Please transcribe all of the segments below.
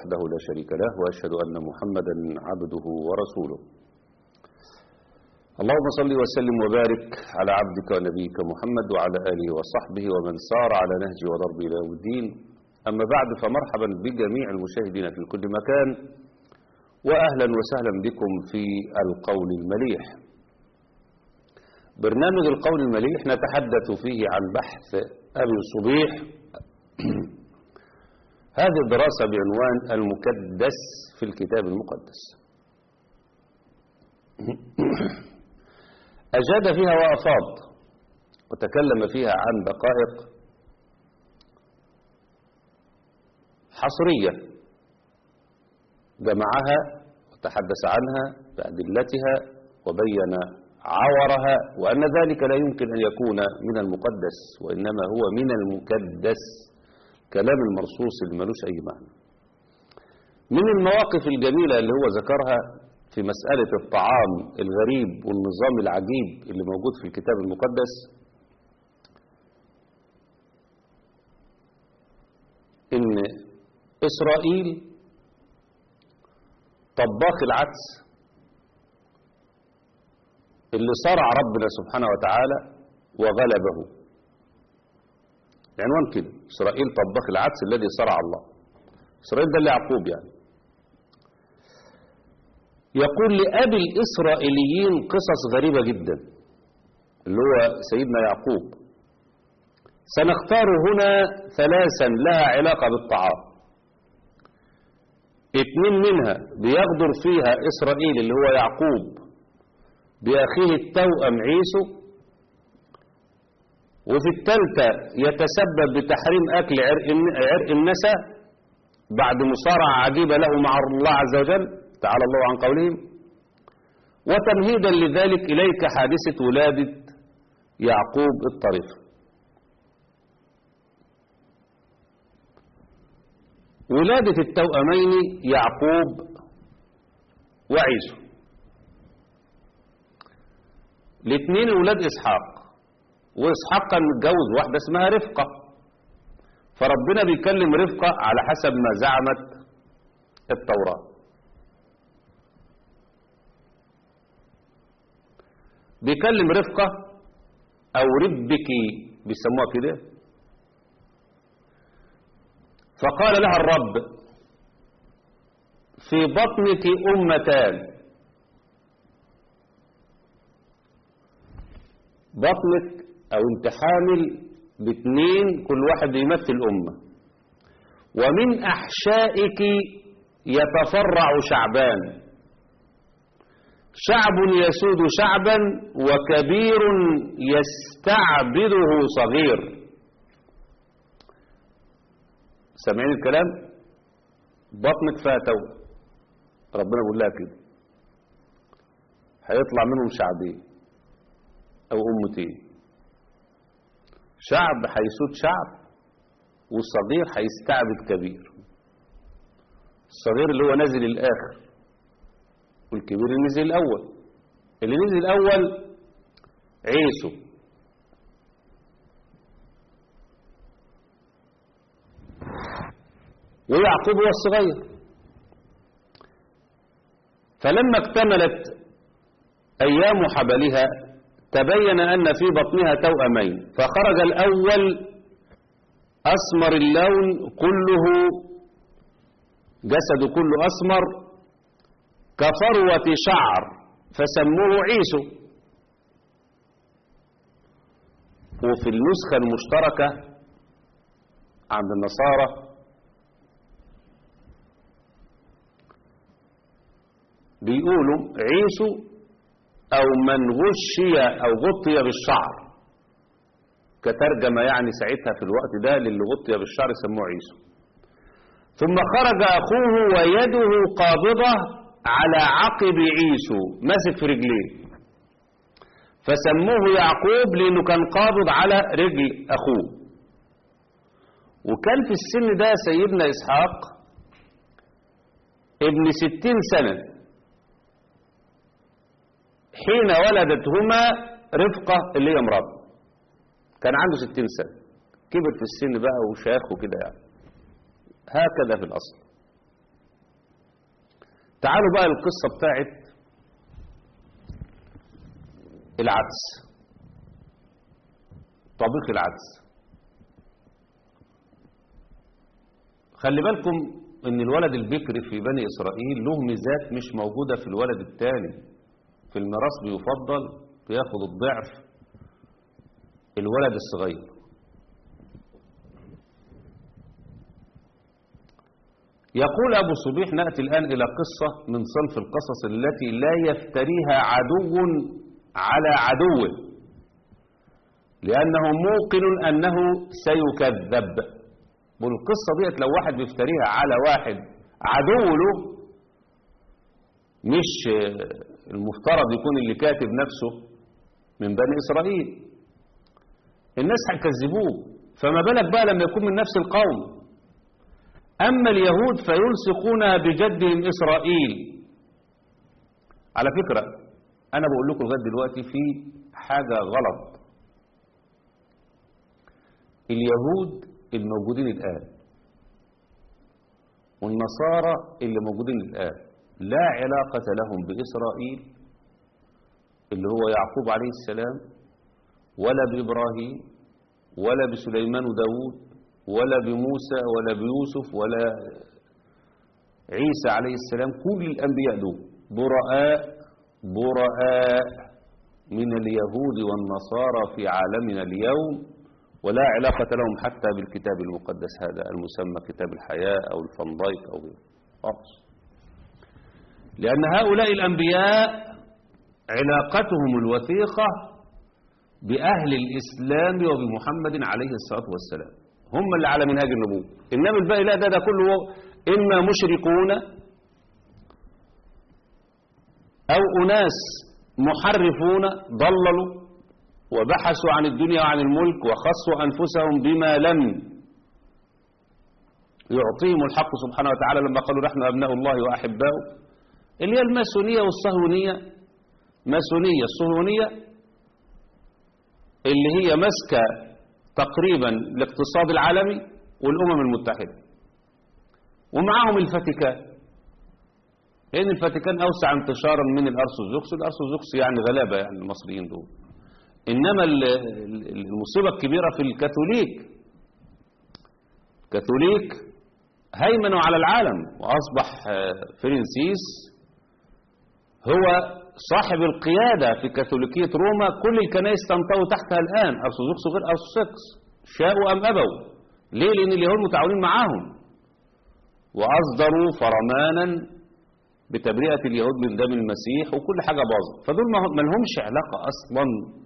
وحده لا شريك له وأشهد أن محمدا عبده ورسوله اللهم صل وسلم وبارك على عبدك ونبيك محمد وعلى آله وصحبه ومن سار على نهج وضرب إلى يوم الدين أما بعد فمرحبا بجميع المشاهدين في كل مكان وأهلا وسهلا بكم في القول المليح برنامج القول المليح نتحدث فيه عن بحث أبي صبيح هذه الدراسة بعنوان المكدس في الكتاب المقدس أجاد فيها وأفاض وتكلم فيها عن دقائق حصرية جمعها وتحدث عنها بأدلتها وبين عورها وأن ذلك لا يمكن أن يكون من المقدس وإنما هو من المكدس كلام المرصوص اللي ملوش أي معنى من المواقف الجميلة اللي هو ذكرها في مسألة الطعام الغريب والنظام العجيب اللي موجود في الكتاب المقدس إن إسرائيل طباخ العدس اللي صرع ربنا سبحانه وتعالى وغلبه العنوان كده إسرائيل طباخ العدس الذي صرع الله إسرائيل ده اللي يعقوب يعني يقول لأبي الإسرائيليين قصص غريبة جدا اللي هو سيدنا يعقوب سنختار هنا ثلاثا لها علاقة بالطعام اتنين منها بيغدر فيها إسرائيل اللي هو يعقوب بأخيه التوأم عيسو وفي الثالثة يتسبب بتحريم أكل عرق النسا بعد مصارعة عجيبة له مع الله عز وجل تعالى الله عن قولهم وتمهيدا لذلك إليك حادثة ولادة يعقوب الطريف ولادة التوأمين يعقوب وعيسو الاثنين ولاد إسحاق وإسحاق كان متجوز واحدة اسمها رفقة فربنا بيكلم رفقة على حسب ما زعمت التوراة بيكلم رفقة أو ربكي بيسموها كده فقال لها الرب في بطنك أمتان بطنك أو انت حامل باثنين كل واحد يمثل أمة ومن أحشائك يتفرع شعبان شعب يسود شعبا وكبير يستعبده صغير سامعين الكلام بطنك فيها تو ربنا بيقول لها كده هيطلع منهم شعبين او امتين شعب هيسود شعب والصغير هيستعبد كبير الصغير اللي هو نازل الاخر والكبير اللي نزل الاول اللي نزل الاول عيسو ويعقوب هو الصغير فلما اكتملت ايام حبلها تبين أن في بطنها توأمين فخرج الأول أسمر اللون كله جسد كله أسمر كفروة شعر فسموه عيسو وفي النسخة المشتركة عند النصارى بيقولوا عيسو أو من غشي أو غطي بالشعر كترجمة يعني ساعتها في الوقت ده للي غطي بالشعر يسموه عيسو ثم خرج أخوه ويده قابضة على عقب عيسو ماسك في رجليه فسموه يعقوب لأنه كان قابض على رجل أخوه وكان في السن ده سيدنا إسحاق ابن ستين سنة حين ولدتهما رفقة اللي هي مراته كان عنده ستين سنة كبر في السن بقى وشاخ وكده يعني هكذا في الأصل تعالوا بقى القصة بتاعت العدس طبيخ العدس خلي بالكم ان الولد البكر في بني اسرائيل له ميزات مش موجودة في الولد الثاني في الميراث بيفضل بياخد الضعف الولد الصغير يقول أبو صبيح نأتي الآن إلى قصة من صنف القصص التي لا يفتريها عدو على عدوه لأنه موقن أنه سيكذب والقصة ديت لو واحد بيفتريها على واحد عدو له مش المفترض يكون اللي كاتب نفسه من بني إسرائيل الناس هيكذبوه فما بالك بقى لما يكون من نفس القوم أما اليهود فيلصقون بجدهم إسرائيل على فكرة أنا بقول لكم لغاية دلوقتي في حاجة غلط اليهود الموجودين الآن والنصارى اللي موجودين الآن لا علاقة لهم بإسرائيل اللي هو يعقوب عليه السلام ولا بإبراهيم ولا بسليمان وداود ولا بموسى ولا بيوسف ولا عيسى عليه السلام كل الأنبياء دول براء براء من اليهود والنصارى في عالمنا اليوم ولا علاقة لهم حتى بالكتاب المقدس هذا المسمى كتاب الحياة أو الفندايك أو غيره خالص لأن هؤلاء الأنبياء علاقتهم الوثيقة بأهل الإسلام وبمحمد عليه الصلاة والسلام هم اللي على منهاج النبوة إنما الباقي لا ده ده كله إما مشركون أو أناس محرفون ضللوا وبحثوا عن الدنيا وعن الملك وخصوا أنفسهم بما لم يعطيهم الحق سبحانه وتعالى لما قالوا نحن أبناء الله وأحباؤه اللي هي الماسونية والصهيونية ماسونية الصهيونية اللي هي ماسكة تقريبا الاقتصاد العالمي والأمم المتحدة ومعاهم الفاتيكان لأن الفاتيكان أوسع انتشارا من الأرثوذكس الأرثوذكس يعني غلابة يعني المصريين دول إنما المصيبة الكبيرة في الكاثوليك الكاثوليك هيمنوا على العالم وأصبح فرنسيس هو صاحب القيادة في كاثوليكية روما كل الكنائس تنطوي تحتها الآن أرثوذكس وغير أرثوذكس شاءوا أم أبوا ليه لأن اليهود متعاونين معاهم وأصدروا فرمانا بتبرئة اليهود من دم المسيح وكل حاجة باظت فدول ما لهمش علاقة أصلا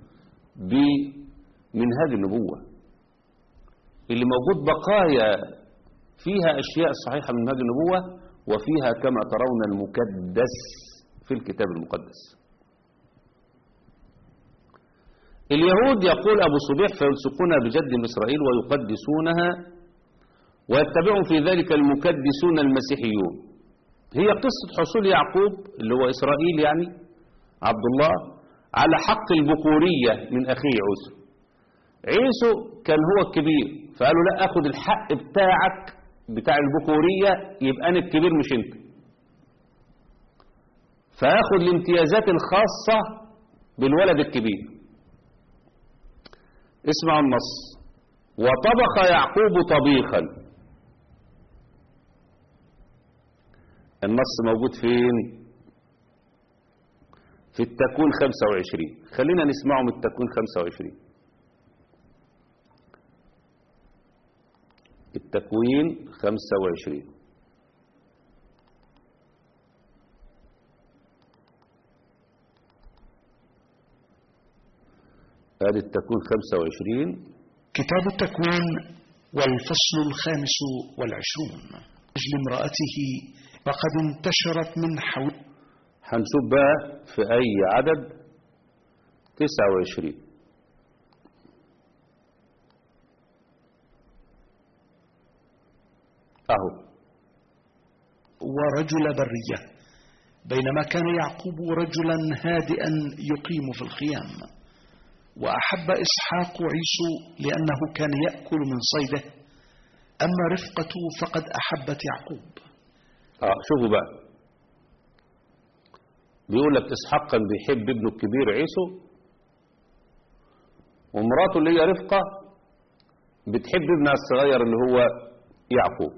بمنهاج النبوة اللي موجود بقايا فيها أشياء صحيحة من منهاج النبوة وفيها كما ترون المكدس في الكتاب المقدس اليهود يقول أبو صبيح فيلصقونها بجد إسرائيل ويقدسونها ويتبعهم في ذلك المكدسون المسيحيون هي قصة حصول يعقوب اللي هو إسرائيل يعني عبد الله على حق البكورية من أخيه عيسو عيسو كان هو الكبير فقالوا لا أخذ الحق بتاعك بتاع البكورية يبقى أنا الكبير مش أنت فأخذ الامتيازات الخاصة بالولد الكبير اسمعوا النص وطبخ يعقوب طبيخا النص موجود فين في التكوين 25 خلينا نسمعه من التكوين 25 التكوين 25 هذه التكوين 25 كتاب التكوين والفصل الخامس والعشرون أجل امرأته فقد انتشرت من حول هنشوف بقى في أي عدد 29 أهو ورجل برية بينما كان يعقوب رجلا هادئا يقيم في الخيام وأحب إسحاق عيسو لأنه كان يأكل من صيده أما رفقة فقد أحبت يعقوب آه شوفوا بقى بيقول لك إسحاق كان بيحب ابنه الكبير عيسو ومراته اللي هي رفقة بتحب ابنها الصغير اللي هو يعقوب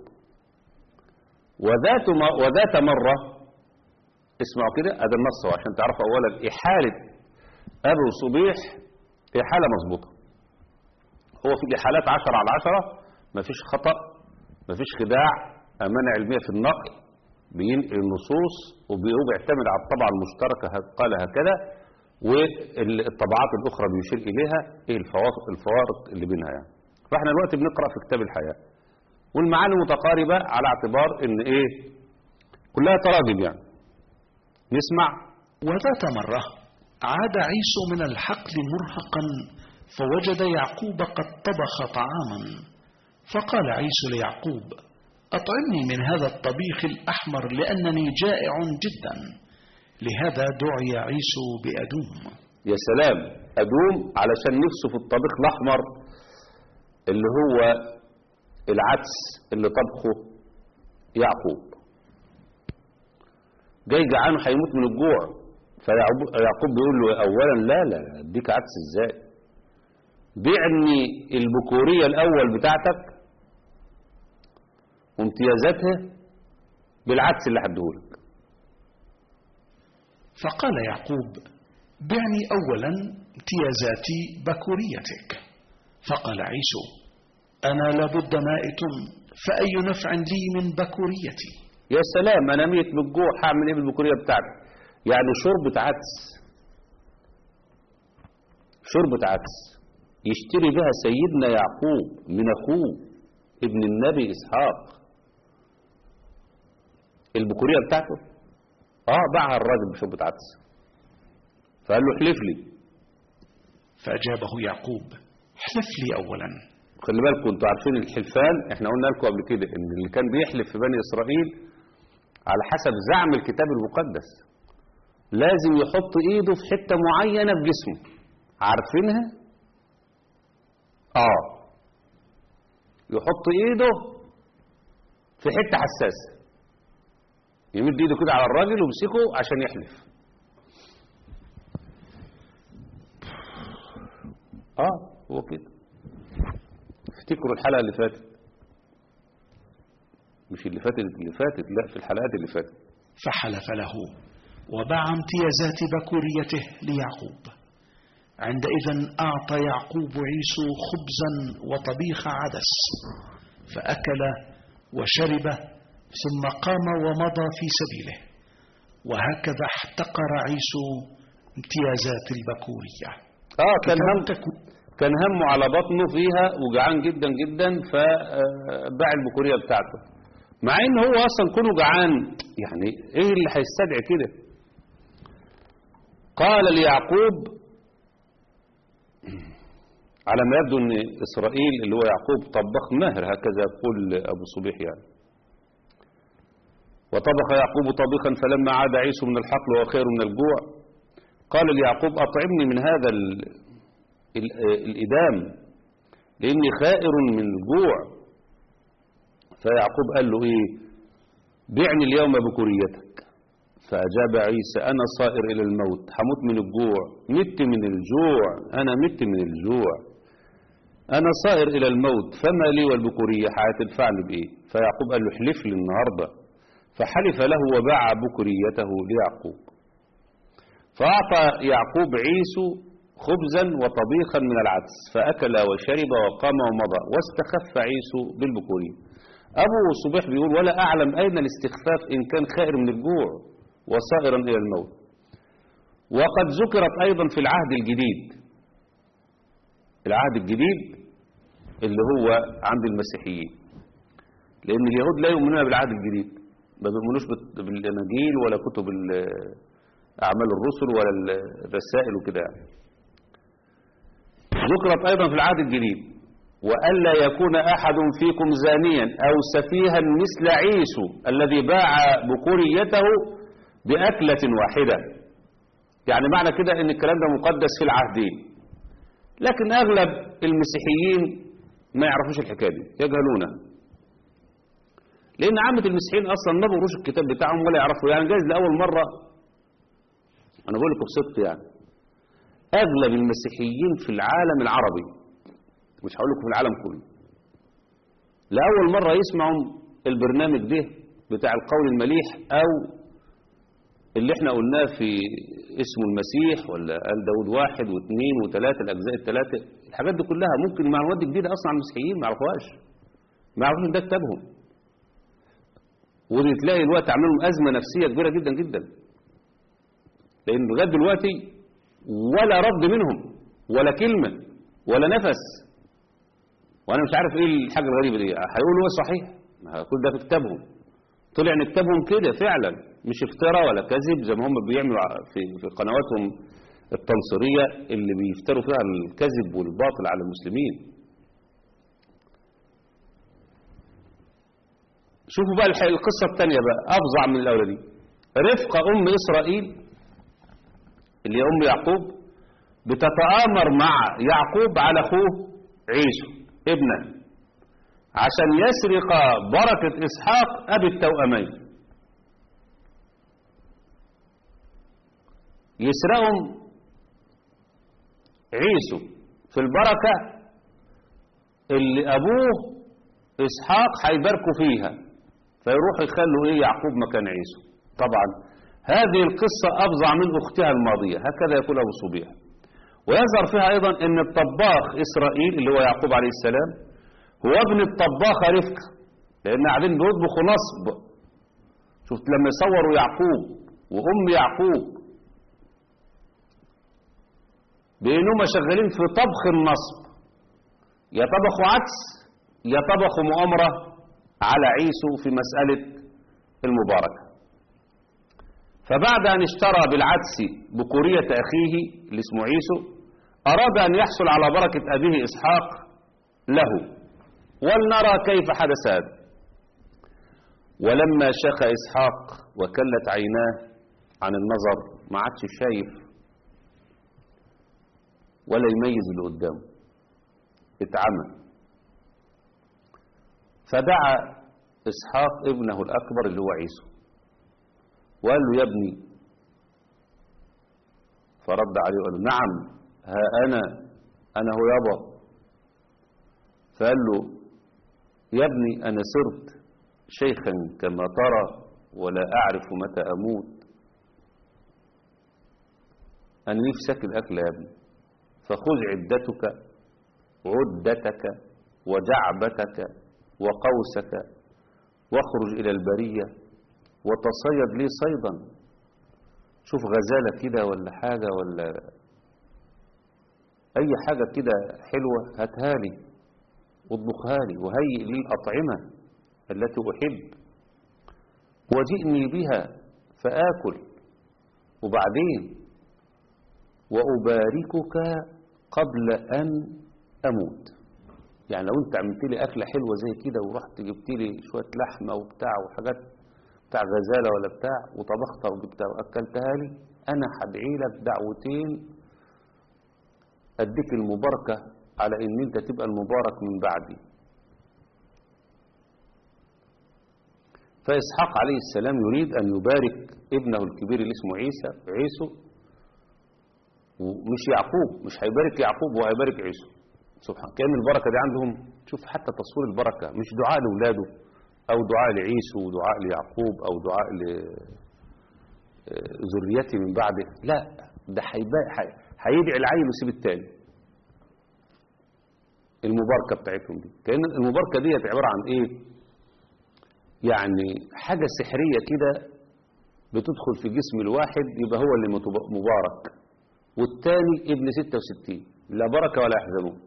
وذات م- وذات مرة اسمعوا كده هذا النص هو عشان تعرفوا أولا إحالة أبو صبيح إحالة مظبوطة هو في الإحالات عشرة على عشرة مفيش خطأ مفيش خداع أمانة علمية في النقل بينقل النصوص وبيعتمد على الطبعة المشتركة ه- قال هكذا والطبعات الأخرى بيشير إليها إيه الفوارق, الفوارق اللي بينها يعني فإحنا دلوقتي بنقرأ في كتاب الحياة والمعاني متقاربة على اعتبار إن إيه كلها تراجم يعني نسمع وذات مرة عاد عيسو من الحقل مرهقا فوجد يعقوب قد طبخ طعاما فقال عيسو ليعقوب أطعمني من هذا الطبيخ الأحمر لأنني جائع جدا لهذا دعي عيسو بأدوم يا سلام أدوم علشان نفسه في الطبيخ الأحمر اللي هو العدس اللي طبخه يعقوب جاي جعان هيموت من الجوع فيعقوب بيقول له أولا لا لا لا، اديك عدس ازاي بيعني البكورية الأول بتاعتك وامتيازاتها بالعدس اللي هديهولك فقال يعقوب بعني أولا امتيازات بكوريتك فقال عيسو أنا لابد مائت فأي نفع لي من بكوريتي يا سلام انا ميت من الجوع هعمل ايه بالبكوريه بتاعتي يعني شوربه عدس شوربه عدس يشتري بها سيدنا يعقوب من اخوه ابن النبي اسحاق البكوريه بتاعته اه باعها الراجل بشوربه عدس فقال له احلف لي فأجابه يعقوب احلف لي أولا خلي بالكم انتوا عارفين الحلفان احنا قلنا لكم قبل كده ان اللي كان بيحلف في بني اسرائيل على حسب زعم الكتاب المقدس لازم يحط ايده في حتة معينة في جسمه عارفينها اه يحط ايده في حتة حساسة يمد ايده كده على الراجل ويمسكه عشان يحلف اه هو كده افتكروا الحلقة اللي فاتت مش اللي فاتت اللي فاتت لا في الحلقات اللي فاتت فحلف له وباع امتيازات بكوريته ليعقوب عندئذ أعطى يعقوب عيسو خبزا وطبيخ عدس فأكل وشرب ثم قام ومضى في سبيله وهكذا احتقر عيسو امتيازات البكورية اه كان هم تكون كان همه على بطنه فيها وجعان جدا جدا فباع البكورية بتاعته مع ان هو اصلا كونه جعان يعني ايه اللي هيستدعي كده قال ليعقوب على ما يبدو ان اسرائيل اللي هو يعقوب طبخ ماهر هكذا يقول ابو صبيح يعني وطبخ يعقوب طبيخا فلما عاد عيسو من الحقل وهو خير من الجوع قال ليعقوب اطعمني من هذا ال- ال- الإدام لأني خائر من الجوع فيعقوب قال له إيه بعني اليوم بكوريتك فأجاب عيسى أنا صائر إلى الموت هموت من الجوع مت من الجوع أنا مت من الجوع أنا صائر إلى الموت فما لي والبكورية هتنفعني بإيه فيعقوب قال له احلف لي النهاردة فحلف له وباع بكوريته ليعقوب فأعطى يعقوب عيسو خبزا وطبيخا من العدس فأكل وشرب وقام ومضى واستخف عيسو بالبكورية أبو صبيح بيقول ولا أعلم أين الاستخفاف إن كان خائر من الجوع وصائرا إلى الموت وقد ذكرت أيضا في العهد الجديد العهد الجديد اللي هو عند المسيحيين لأن اليهود لا يؤمنون بالعهد الجديد ما بيؤمنوش بال- بالأناجيل ولا كتب ال- أعمال الرسل ولا الرسائل وكده يعني ذكرت أيضا في العهد الجديد وألا يكون أحد فيكم زانيا أو سفيها مثل عيسو الذي باع بكوريته بأكلة واحدة يعني معنى كده أن الكلام ده مقدس في العهدين لكن أغلب المسيحيين ما يعرفوش الحكاية دي يجهلونها لأن عامة المسيحيين أصلا ما بيقروش الكتاب بتاعهم ولا يعرفوا يعني جايز لأول مرة أنا بقول لكم بصدق يعني أغلب المسيحيين في العالم العربي مش هقول لكم في العالم كله لأول مرة يسمعوا البرنامج ده بتاع القول المليح أو اللي احنا قلناه في اسمه المسيح ولا قال داود واحد واثنين وثلاثة الأجزاء الثلاثة الحاجات دي كلها ممكن معلومات دي جديدة أصلا عن المسيحيين ما يعرفوهاش ما يعرفوش إن ده كتابهم ودي تلاقي الوقت عامل لهم أزمة نفسية كبيرة جدا جدا لأن لغاية دلوقتي ولا رد منهم ولا كلمة ولا نفس وأنا مش عارف إيه الحاجة الغريبة دي هيقولوا هو صحيح ما كل ده في كتابهم طلع ان كتابهم كده فعلا مش افتراء ولا كذب زي ما هم بيعملوا في في قنواتهم التنصيريه اللي بيفتروا فيها الكذب والباطل على المسلمين. شوفوا بقى الح- القصه الثانيه بقى افظع من الاولى دي. رفقه ام اسرائيل اللي هي ام يعقوب بتتآمر مع يعقوب على اخوه عيسو ابنه عشان يسرق بركة إسحاق أبي التوأمين يسرقهم عيسو في البركة اللي أبوه إسحاق هيباركوا فيها فيروح يخلوا إيه يعقوب مكان عيسو طبعا هذه القصة أفظع من أختها الماضية هكذا يقول أبو صبيح ويظهر فيها أيضا أن الطباخ إسرائيل اللي هو يعقوب عليه السلام هو ابن الطباخة رفقة لأن قاعدين بيطبخوا نصب شفت لما يصوروا يعقوب وأم يعقوب بأنهم شغالين في طبخ النصب يا طبخوا عدس يا طبخوا مؤامرة على عيسو في مسألة المباركة فبعد أن اشترى بالعدس بكورية أخيه اللي اسمه عيسو أراد أن يحصل على بركة أبيه إسحاق له ولنرى كيف حدث هذا ولما شخ إسحاق وكلت عيناه عن النظر ما عادش شايف ولا يميز اللي قدامه اتعمى فدعا إسحاق ابنه الأكبر اللي هو عيسو وقال له يا ابني فرد عليه وقال له نعم ها أنا أنا هو يابا فقال له يا ابني أنا صرت شيخا كما ترى ولا أعرف متى أموت أنا نفسك الأكل يا ابني فخذ عدتك عدتك وجعبتك وقوسك واخرج إلى البرية وتصيد لي صيدا شوف غزالة كده ولا حاجة ولا أي حاجة كده حلوة هاتها لي واطبخها لي وهيئ لي الأطعمة التي أحب وجئني بها فآكل وبعدين وأباركك قبل أن أموت يعني لو أنت عملت لي أكلة حلوة زي كده ورحت جبت لي شوية لحمة وبتاع وحاجات بتاع غزالة ولا بتاع وطبختها وجبتها وأكلتها لي أنا هدعي لك دعوتين أديك المباركة على إن أنت تبقى المبارك من بعدي فإسحاق عليه السلام يريد أن يبارك ابنه الكبير اللي اسمه عيسى عيسو ومش يعقوب مش هيبارك يعقوب وهيبارك عيسو سبحان كأن البركة دي عندهم شوف حتى تصوير البركة مش دعاء لأولاده أو دعاء لعيسو ودعاء ليعقوب أو دعاء لذريته من بعده لا ده هيدعي العيل ويسيب التاني المباركة بتاعتهم دي كأن المباركة دي عبارة عن إيه يعني حاجة سحرية كده بتدخل في جسم الواحد يبقى هو اللي مبارك والتاني ابن 66 لا بركة ولا يحزنون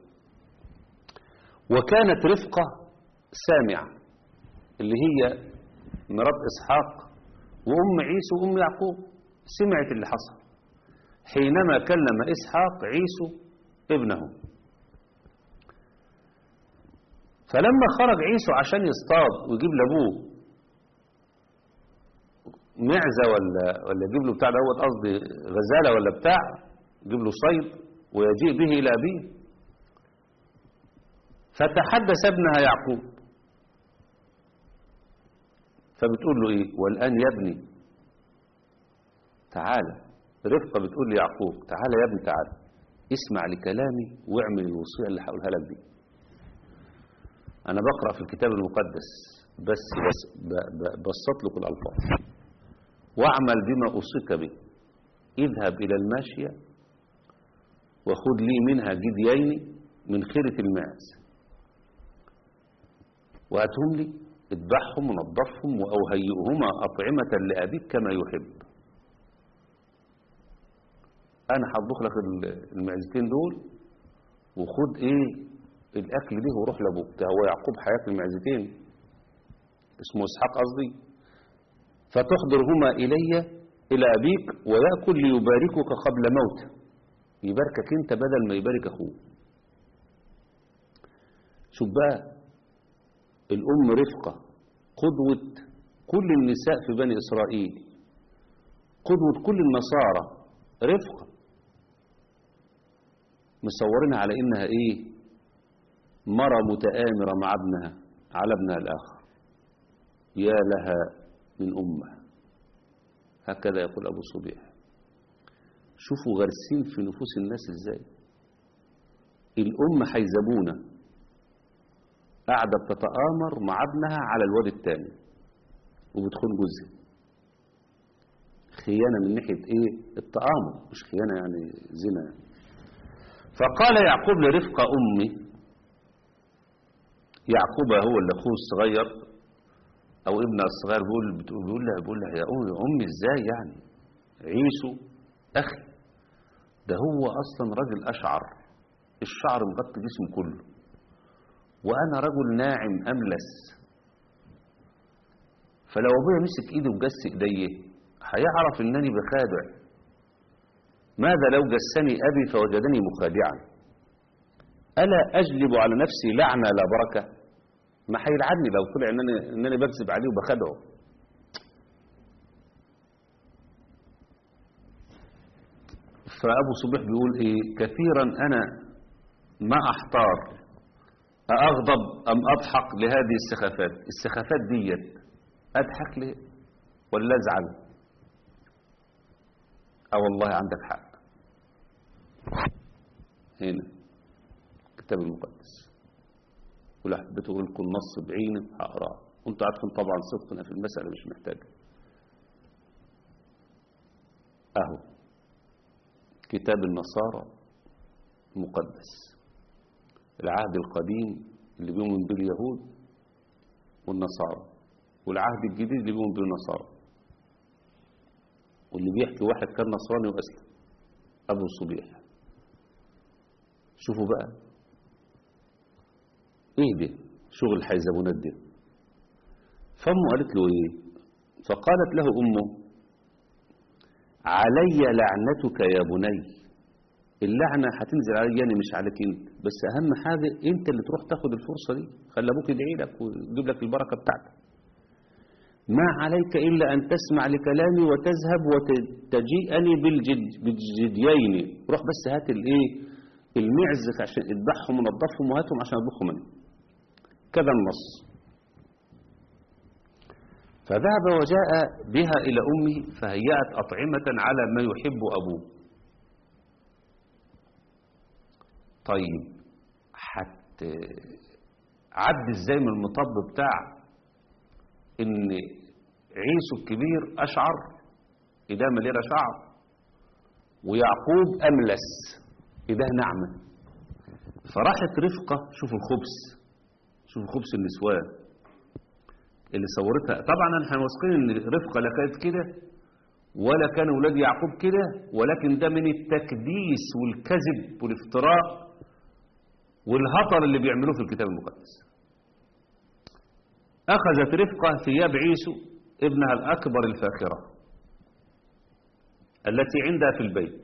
وكانت رفقة سامعة اللي هي مرات إسحاق وأم عيسو وأم يعقوب سمعت اللي حصل حينما كلم إسحاق عيسو ابنه فلما خرج عيسو عشان يصطاد ويجيب لابوه معزة ولا ولا يجيب له بتاع دوت قصدي غزالة ولا بتاع يجيب له صيد ويجيء به إلى أبيه فتحدث ابنها يعقوب فبتقول له إيه والآن يا ابني تعالى رفقة بتقول ليعقوب تعالى يا ابني تعالى اسمع لكلامي واعمل الوصية اللي هقولها لك دي أنا بقرأ في الكتاب المقدس بس بس ب- ب- بسط لك الألفاظ واعمل بما أوصيك به اذهب إلى الماشية وخذ لي منها جديين من خيرة الماعز وهاتهم لي اذبحهم ونظفهم وأوهيئهما أطعمة لأبيك كما يحب أنا هطبخ لك ال- المعزتين دول وخد إيه الأكل ده وروح لأبوك ده هو يعقوب هياكل معزتين اسمه إسحاق قصدي فتحضرهما إلي إلى أبيك ويأكل ليباركك قبل موته يباركك أنت بدل ما يبارك أخوه شوف بقى الأم رفقة قدوة كل النساء في بني إسرائيل قدوة كل النصارى رفقة مصورينها على إنها إيه مرة متآمرة مع ابنها على ابنها الآخر يا لها من أمة هكذا يقول أبو صبيح شوفوا غرسين في نفوس الناس إزاي الأم حيزبونة قاعدة بتتآمر مع ابنها على الواد التاني وبتخون جوزها خيانة من ناحية ايه التآمر مش خيانة يعني زنا يعني. فقال يعقوب لرفقة أمي يعقوب هو اللي أخوه الصغير أو ابنها الصغير بيقول بتقول بيقول لها بيقول لها يا أمي أمي إزاي يعني عيسو أخي ده هو أصلا راجل أشعر الشعر مغطي جسمه كله وأنا رجل ناعم أملس فلو أبويا مسك إيدي وجس إيديه هيعرف إنني بخادع ماذا لو جسني أبي فوجدني مخادعا ألا أجلب على نفسي لعنة لا بركة ما هيلعني لو طلع إنني, إنني بكذب عليه وبخدعه فأبو صبيح بيقول إيه كثيرا أنا ما أحتار أغضب أم أضحك لهذه السخافات السخافات ديت أضحك ليه ولا أزعل أه والله عندك حق هنا الكتاب المقدس ولو حبيت أقول لكم النص بعينه هقراه وانتوا عارفين طبعا صدقنا في المسألة مش محتاج أهو كتاب النصارى مقدس العهد القديم اللي بيؤمن به اليهود والنصارى والعهد الجديد اللي بيؤمن به النصارى واللي بيحكي واحد كان نصراني وأسلم أبو صبيح شوفوا بقى ايه ده شغل الحيزبونات ده فامه قالت له ايه فقالت له امه علي لعنتك يا بني اللعنة هتنزل علي أنا مش عليك انت بس أهم حاجة انت اللي تروح تاخد الفرصة دي خلي أبوك يدعي لك ويجيب لك البركة بتاعتك ما عليك إلا أن تسمع لكلامي وتذهب وتجيئني بالجد بالجديين روح بس هات الايه المعز عشان اذبحهم ونضفهم وهاتهم عشان اطبخهم انا كذا النص فذهب وجاء بها إلى أمه فهيأت أطعمة على ما يحب أبوه طيب حت عد ازاي من المطب بتاع ان عيسو الكبير اشعر ايداه مليانه شعر ويعقوب املس ايداه ناعمه فراحت رفقه شوفوا الخبز شوفوا خبز النسوان اللي صورتها طبعا احنا واثقين ان رفقه لا كانت كده ولا كان اولاد يعقوب كده ولكن ده من التكديس والكذب والافتراء والهطر اللي بيعملوه في الكتاب المقدس أخذت رفقة ثياب عيسو ابنها الأكبر الفاخرة التي عندها في البيت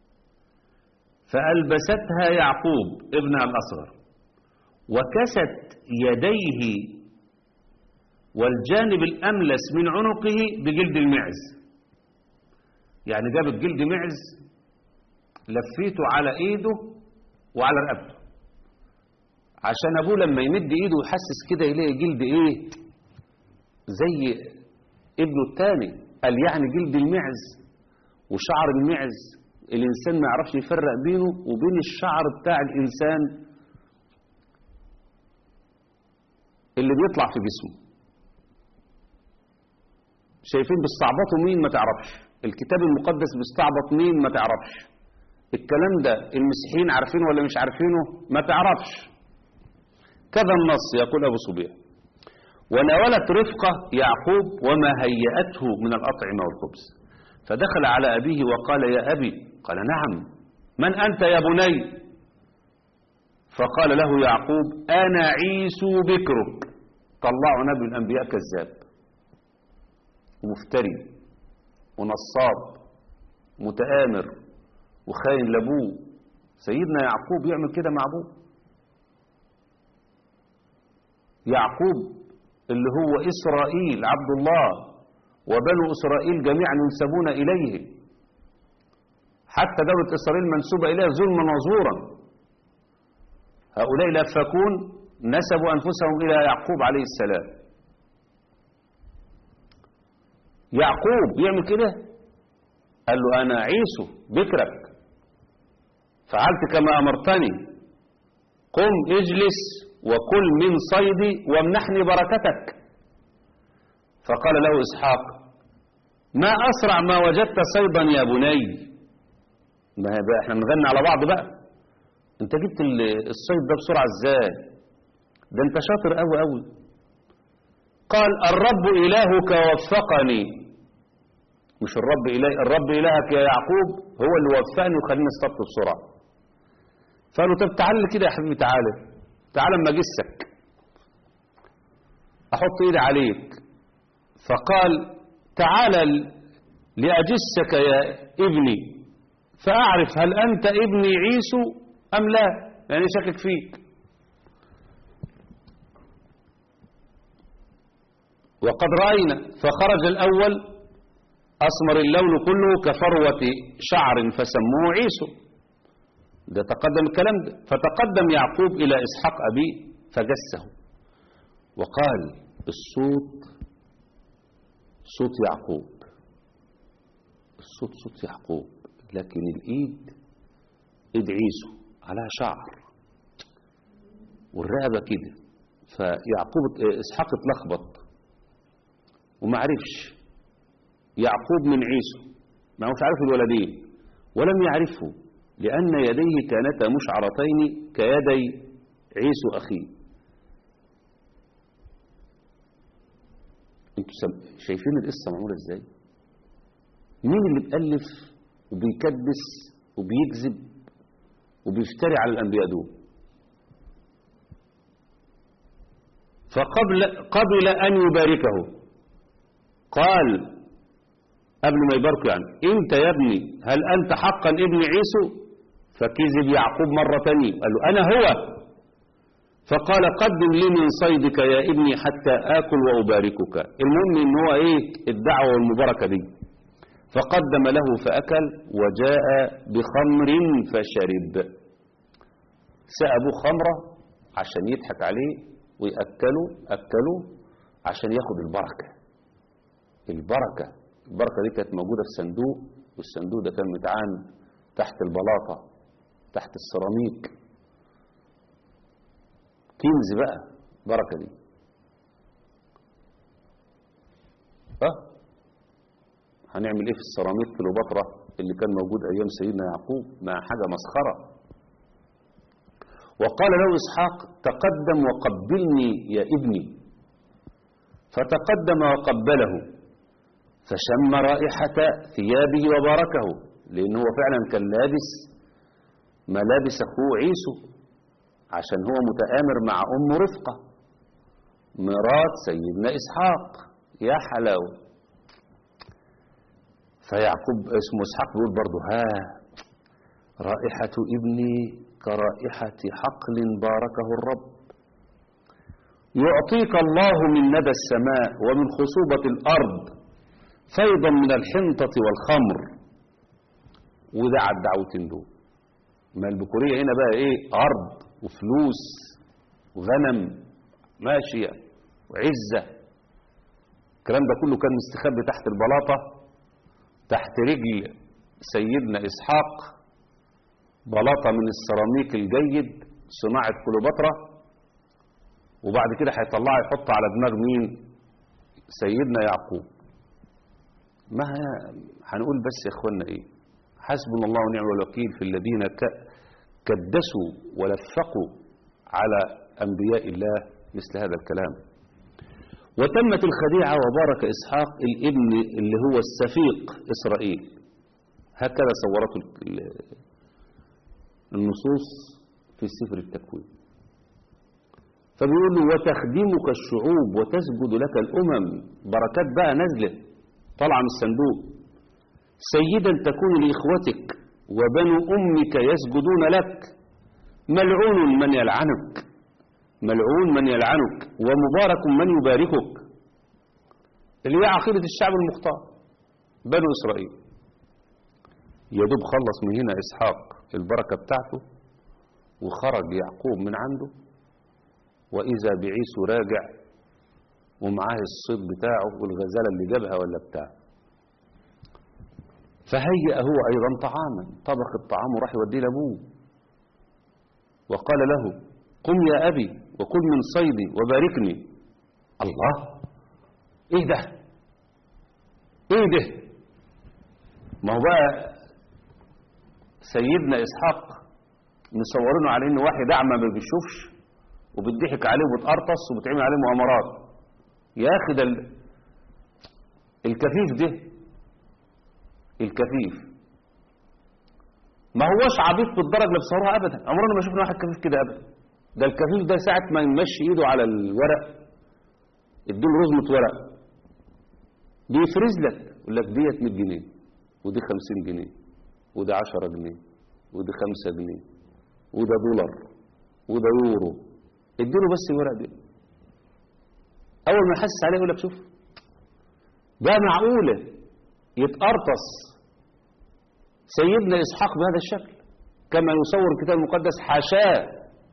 فألبستها يعقوب ابنها الأصغر وكست يديه والجانب الأملس من عنقه بجلد المعز يعني جابت جلد معز لفيته على ايده وعلى رقبته عشان ابوه لما يمد ايده ويحسس كده يلاقي جلد ايه زي ابنه الثاني قال يعني جلد المعز وشعر المعز الإنسان ما يعرفش يفرق بينه وبين الشعر بتاع الإنسان اللي بيطلع في جسمه شايفين بيستعبطوا مين ما تعرفش الكتاب المقدس بيستعبط مين ما تعرفش الكلام ده المسيحيين عارفينه ولا مش عارفينه ما تعرفش كذا النص يقول أبو صبيح وناولت رفقة يعقوب وما هيأته من الأطعمة والخبز فدخل على أبيه وقال يا أبي قال نعم من أنت يا بني فقال له يعقوب أنا عيسو بكرك طلعوا نبي الأنبياء كذاب ومفتري ونصاب متآمر وخاين لابوه سيدنا يعقوب يعمل كده مع ابوه يعقوب اللي هو إسرائيل عبد الله وبنو إسرائيل جميعا ينسبون إليه حتى دولة إسرائيل منسوبة إليه ظلما وزورا هؤلاء الأفاكون نسبوا أنفسهم إلى يعقوب عليه السلام يعقوب يعمل كده قال له أنا عيسو بكرك فعلت كما أمرتني قم اجلس وكل من صيدي وامنحني بركتك فقال له إسحاق ما أسرع ما وجدت صيدا يا بني ما بقى احنا نغني على بعض بقى انت جبت الصيد ده بسرعة ازاي ده انت شاطر قوي قوي قال الرب إلهك وفقني مش الرب إله الرب إلهك يا يعقوب هو اللي وفقني وخليني اصطدت بسرعة فقالوا طب تعال كده يا حبيبي تعالى تعالى اما اجسك احط ايدي عليك فقال تعالى لأجسك يا ابني فأعرف هل أنت ابني عيسو أم لا يعني شكك فيك وقد رأينا فخرج الأول أسمر اللون كله كفروة شعر فسموه عيسو ده تقدم الكلام ده فتقدم يعقوب إلى إسحاق أبيه فجسه وقال الصوت صوت يعقوب الصوت صوت يعقوب لكن الإيد إيد عيسو على شعر والرقبة كده فيعقوب إسحاق اتلخبط وما عرفش يعقوب من عيسو ما هوش عارف الولدين ولم يعرفه لأن يديه كانتا مشعرتين كيدي عيسو أخيه انتوا شايفين القصة معمولة ازاي مين اللي بيألف وبيكدس وبيكذب وبيفتري على الأنبياء دول فقبل قبل أن يباركه قال قبل ما يباركه يعني انت يا ابني هل انت حقا ابن عيسو فكذب يعقوب مرة تانية قال له انا هو فقال قدم لي من صيدك يا ابني حتى اكل واباركك المهم ان هو ايه الدعوة والمباركة دي فقدم له فاكل وجاء بخمر فشرب سأبوه خمرة عشان يضحك عليه ويأكله أكله عشان ياخد البركة البركة البركة دي كانت موجودة في صندوق والصندوق ده كان متعان تحت البلاطة تحت السيراميك كنز بقى بركة دي اه هنعمل ايه في السيراميك كليوباترا اللي كان موجود ايام سيدنا يعقوب مع حاجة مسخرة وقال له اسحاق تقدم وقبلني يا ابني فتقدم وقبله فشم رائحة ثيابه وباركه لأنه هو فعلا كان لابس ملابس أخوه عيسو عشان هو متآمر مع أم رفقة مرات سيدنا إسحاق يا حلاوة فيعقوب اسمه إسحاق بيقول برضه ها رائحة ابني كرائحة حقل باركه الرب يعطيك الله من ندى السماء ومن خصوبة الأرض فيضا من الحنطة والخمر وده على الدعوتين دول ما البكورية هنا بقى ايه أرض وفلوس وغنم ماشية وعزة الكلام ده كله كان مستخبي تحت البلاطة تحت رجل سيدنا إسحاق بلاطة من السيراميك الجيد صناعة كليوباترا وبعد كده هيطلعها يحط على دماغ مين سيدنا يعقوب ما هنقول بس يا اخوانا ايه حسبنا الله ونعم الوكيل في الذين كدسوا ولفقوا على انبياء الله مثل هذا الكلام وتمت الخديعة وبارك إسحاق الابن اللي هو السفيق إسرائيل هكذا صورته النصوص في سفر التكوين فبيقول له وتخدمك الشعوب وتسجد لك الأمم بركات بقى نزلت طالعة من الصندوق سيدا تكون لإخوتك وبنو أمك يسجدون لك ملعون من يلعنك ملعون من يلعنك ومبارك من يباركك اللي هي عقيدة الشعب المختار بنو إسرائيل يدوب خلص من هنا إسحاق البركة بتاعته وخرج يعقوب من عنده وإذا بعيسو راجع ومعاه الصيد بتاعه والغزالة اللي جابها ولا بتاع فهيأ هو أيضا طعاما طبخ الطعام وراح يوديه لأبوه وقال له قم يا أبي وكل من صيدي وباركني الله ايه ده ايه ده ما هو بقى سيدنا إسحاق مصورينه على انه واحد اعمى ما بيشوفش وبيضحك عليه وبتقرطس وبتعمل عليه مؤامرات يا اخي ده ال- الكفيف ده الكفيف ما هوش عبيط بالدرجه اللي بصوروها ابدا عمرنا ما شفنا واحد كفيف كده ابدا ده الكفيف ده ساعه ما يمشي ايده على الورق اديله رزمه ورق بيفرز لك يقول لك ديت 100 جنيه ودي 50 جنيه وده 10 جنيه ودي 5 جنيه وده دولار وده يورو اديله بس الورق ده اول ما يحسس عليه يقول لك شوف ده معقوله يتقرطس سيدنا اسحاق بهذا الشكل كما يصور الكتاب المقدس حاشاه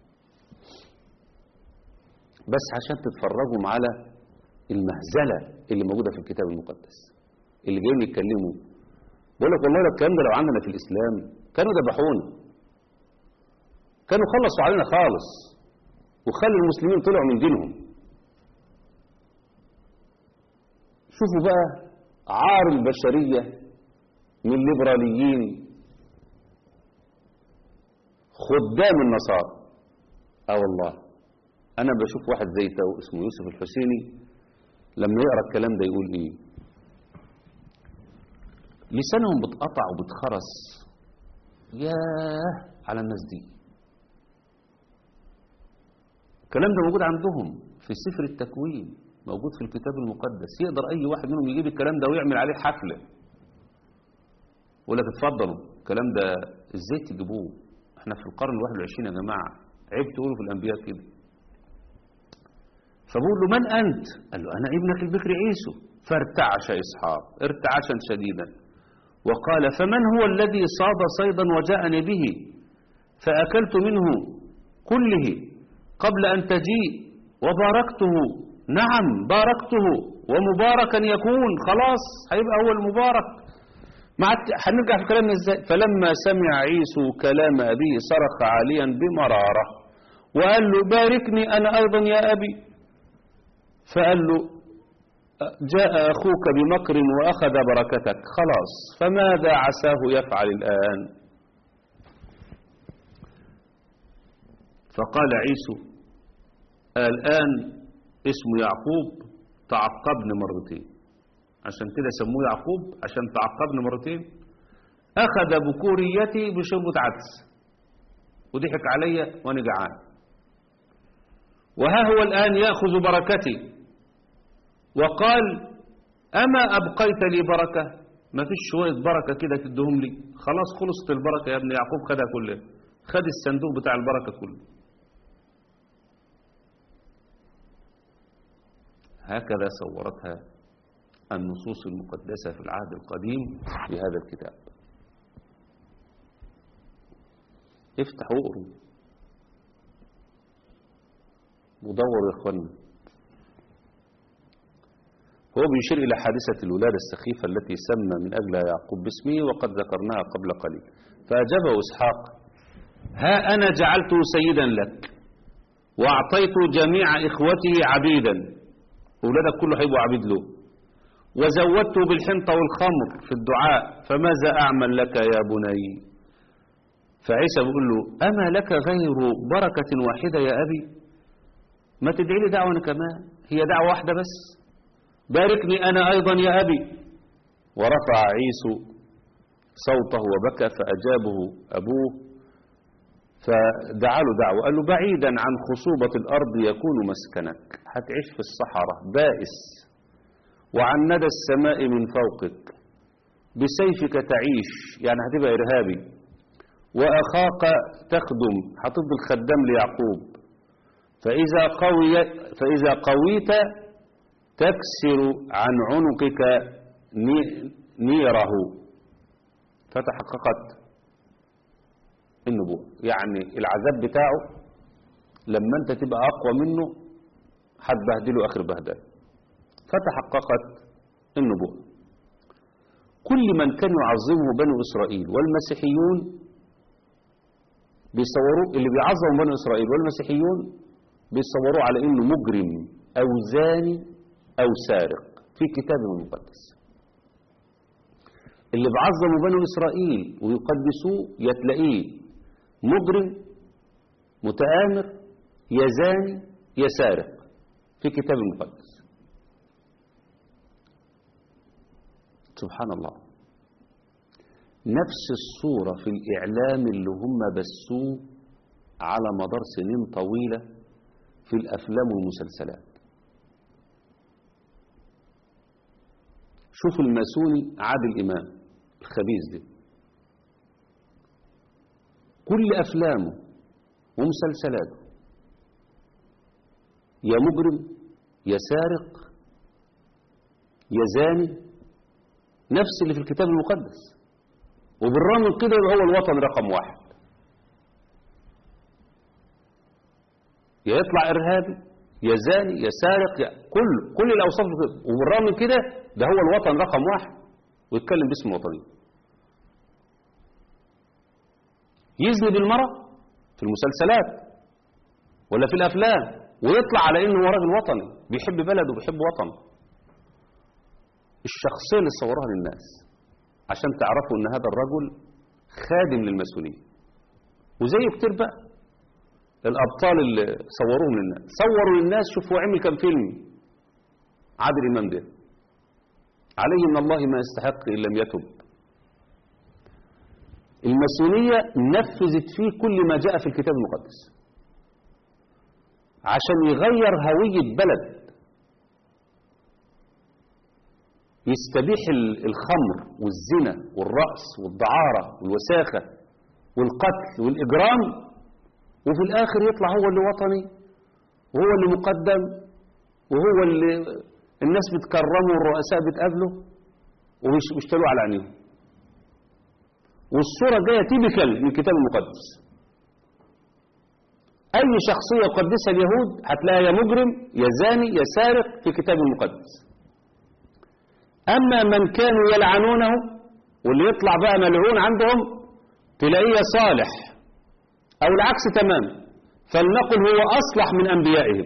بس عشان تتفرجوا على المهزله اللي موجوده في الكتاب المقدس اللي جايين يتكلموا بقول لك والله لو الكلام ده لو عندنا في الاسلام كانوا ذبحونا كانوا خلصوا علينا خالص وخلوا المسلمين طلعوا من دينهم شوفوا بقى عار البشرية من الليبراليين خدام النصارى اه والله انا بشوف واحد زي تو اسمه يوسف الحسيني لما يقرا الكلام ده يقول ايه لسانهم بتقطع وبتخرس ياه على الناس دي الكلام ده موجود عندهم في سفر التكوين موجود في الكتاب المقدس يقدر اي واحد منهم يجيب الكلام ده ويعمل عليه حفله يقول لك اتفضلوا الكلام ده ازاي تجيبوه احنا في القرن الواحد والعشرين يا جماعه عيب تقولوا في الانبياء كده فبقول له من انت قال له انا ابنك البكر عيسو فارتعش اسحاق ارتعاشا شديدا وقال فمن هو الذي صاد صيدا وجاءني به فاكلت منه كله قبل أن تجيء وباركته نعم باركته ومباركا يكون خلاص هيبقى هو المبارك مع الت- هنرجع في كلامنا ازاي فلما سمع عيسو كلام أبيه صرخ عاليا بمرارة وقال له باركني أنا أيضا يا أبي فقال له جاء أخوك بمكر وأخذ بركتك خلاص فماذا عساه يفعل الآن فقال عيسو الآن اسمه يعقوب تعقبني مرتين عشان كده سموه يعقوب عشان تعقبني مرتين أخذ بكوريتي بشربة عدس وضحك عليا وأنا جعان وها هو الآن يأخذ بركتي وقال أما أبقيت لي بركة ما فيش شوية بركة كده تدهم لي خلاص خلصت البركة يا ابن يعقوب خدها كلها خد الصندوق بتاع البركة كله هكذا صورتها النصوص المقدسة في العهد القديم في هذا الكتاب افتحوا واقروا ودوروا يا اخوانا هو بيشير إلى حادثة الولادة السخيفة التي سمى من أجلها يعقوب باسمه وقد ذكرناها قبل قليل فأجابه إسحاق ها أنا جعلته سيدا لك وأعطيت جميع إخوته عبيدا أولادك كله هيبقوا عبيد له وزودته بالحنطة والخمر في الدعاء فماذا أعمل لك يا بني فعيسى بيقول له أما لك غير بركة واحدة يا أبي ما تدعي لي دعوة أنا كمان هي دعوة واحدة بس باركني أنا أيضا يا أبي ورفع عيسو صوته وبكى فأجابه أبوه فدعا له دعوة قال له بعيدا عن خصوبة الأرض يكون مسكنك هتعيش في الصحراء بائس وعن ندى السماء من فوقك بسيفك تعيش يعني هتبقى إرهابي وأخاك تخدم هتفضل خدام ليعقوب فإذا, قوي فإذا قويت تكسر عن عنقك نيره فتحققت النبوة يعني العذاب بتاعه لما انت تبقى أقوى منه هتبهدله آخر بهدله فتحققت النبوة كل من كان يعظمه بنو إسرائيل والمسيحيون بيصوروا اللي بيعظموا بنو إسرائيل والمسيحيون بيصوروه على إنه مجرم أو زاني أو سارق في كتابهم المقدس اللي بعظموا بنو إسرائيل ويقدسوه يتلاقيه مجرم متآمر يا زاني يا سارق في كتاب المقدس سبحان الله نفس الصورة في الإعلام اللي هم بسوه على مدار سنين طويلة في الأفلام والمسلسلات شوف الماسوني عادل إمام الخبيث ده كل أفلامه ومسلسلاته يا مجرم يا سارق يا زاني نفس اللي في الكتاب المقدس وبالرغم من كده يبقى هو الوطن رقم واحد يا يطلع إرهابي يا زاني يا سارق يا كل كل الأوصاف وبالرغم من كده ده هو الوطن رقم واحد ويتكلم باسم وطني يزني بالمرأة في المسلسلات ولا في الأفلام ويطلع على إنه هو راجل وطني بيحب بلده وبيحب وطنه الشخصية اللي صوروها للناس عشان تعرفوا إن هذا الرجل خادم للماسونية وزي كتير بقى الأبطال اللي صوروهم للناس صوروا للناس شوفوا عمل كم فيلم عادل إمام ده عليه من الله ما يستحق إن لم يتب الماسونية نفذت فيه كل ما جاء في الكتاب المقدس عشان يغير هوية بلد يستبيح الخمر والزنا والرأس والدعارة والوساخة والقتل والإجرام وفي الآخر يطلع هو اللي وطني وهو اللي مقدم وهو اللي الناس بتكرمه والرؤساء بتقابله وبيشتلوا على عينيهم والصورة جاية تيبيكال من الكتاب المقدس أي شخصية يقدسها اليهود هتلاقيها يا مجرم يا زاني يا سارق في كتاب المقدس أما من كانوا يلعنونه واللي يطلع بقى ملعون عندهم تلاقيه صالح أو العكس تمام فلنقل هو أصلح من أنبيائهم